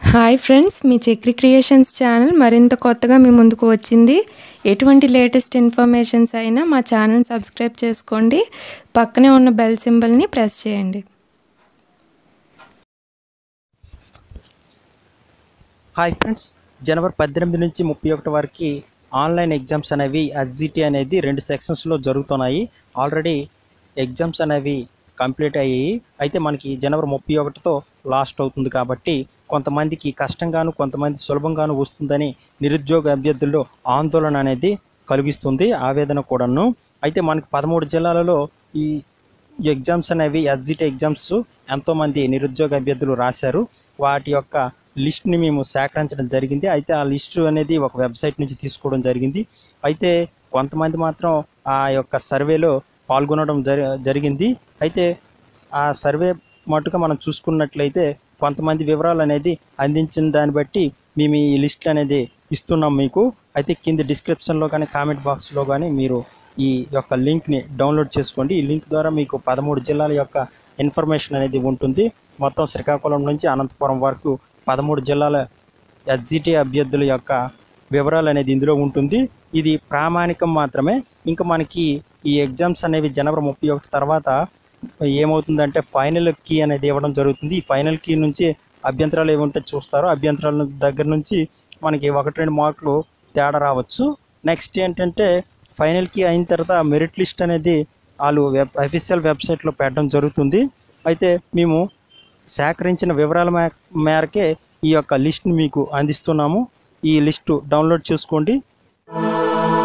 hi friends మీ Chakri creations channel మరింత కొత్తగా మీ ముందుకు వచ్చింది ఎటువంటి లేటెస్ట్ ఇన్ఫర్మేషన్స్ అయినా మా ఛానల్ సబ్స్క్రైబ్ చేసుకోండి పక్కనే ఉన్న బెల్ సింబల్ని ప్రెస్ చేయండి హాయ్ ఫ్రెండ్స్ జనవరి పద్దెనిమిది నుంచి ముప్పై ఒకటి వరకు ఆన్లైన్ ఎగ్జామ్స్ అనేవి ఎస్జిటి అనేది రెండు సెక్షన్స్లో జరుగుతున్నాయి ఆల్రెడీ ఎగ్జామ్స్ అనేవి కంప్లీట్ అయ్యాయి అయితే మనకి జనవరి ముప్పై ఒకటితో లాస్ట్ అవుతుంది కాబట్టి కొంతమందికి కష్టంగాను కొంతమంది సులభంగాను వస్తుందని నిరుద్యోగ అభ్యర్థుల్లో ఆందోళన అనేది కలిగిస్తుంది ఆవేదన కూడాను అయితే మనకి పదమూడు జిల్లాలలో ఈ ఈ ఎగ్జామ్స్ అనేవి ఎస్జిటి ఎగ్జామ్స్ ఎంతోమంది నిరుద్యోగ అభ్యర్థులు రాశారు వాటి యొక్క లిస్ట్ని మేము సేకరించడం జరిగింది అయితే ఆ లిస్ట్ అనేది ఒక వెబ్సైట్ నుంచి తీసుకోవడం జరిగింది అయితే కొంతమంది మాత్రం ఆ యొక్క సర్వేలో పాల్గొనడం జరి జరిగింది అయితే ఆ సర్వే మటుగా మనం చూసుకున్నట్లయితే కొంతమంది వివరాలు అనేది అందించిన దాన్ని బట్టి మేము ఈ లిస్ట్ అనేది ఇస్తున్నాం మీకు అయితే కింద డిస్క్రిప్షన్లో కానీ కామెంట్ బాక్స్లో కానీ మీరు ఈ యొక్క లింక్ని డౌన్లోడ్ చేసుకోండి ఈ లింక్ ద్వారా మీకు పదమూడు జిల్లాల యొక్క ఇన్ఫర్మేషన్ అనేది ఉంటుంది మొత్తం శ్రీకాకుళం నుంచి అనంతపురం వరకు పదమూడు జిల్లాల ఎస్జిటి అభ్యర్థుల యొక్క వివరాలు అనేది ఇందులో ఉంటుంది ఇది ప్రామాణికం మాత్రమే ఇంకా మనకి ఈ ఎగ్జామ్స్ అనేవి జనవరి ముప్పై ఒకటి తర్వాత ఏమవుతుందంటే ఫైనల్ కీ అనేది ఇవ్వడం జరుగుతుంది ఈ ఫైనల్ కీ నుంచి అభ్యంతరాలు ఏముంటే చూస్తారో అభ్యంతరాల దగ్గర నుంచి మనకి ఒకటి రెండు మార్కులు తేడా రావచ్చు నెక్స్ట్ ఏంటంటే ఫైనల్ కీ అయిన తర్వాత మెరిట్ లిస్ట్ అనేది వాళ్ళు వెబ్ అఫీషియల్ వెబ్సైట్లో పెట్టడం జరుగుతుంది అయితే మేము సేకరించిన వివరాల మే మేరకే ఈ యొక్క లిస్ట్ని మీకు అందిస్తున్నాము ఈ లిస్టు డౌన్లోడ్ చేసుకోండి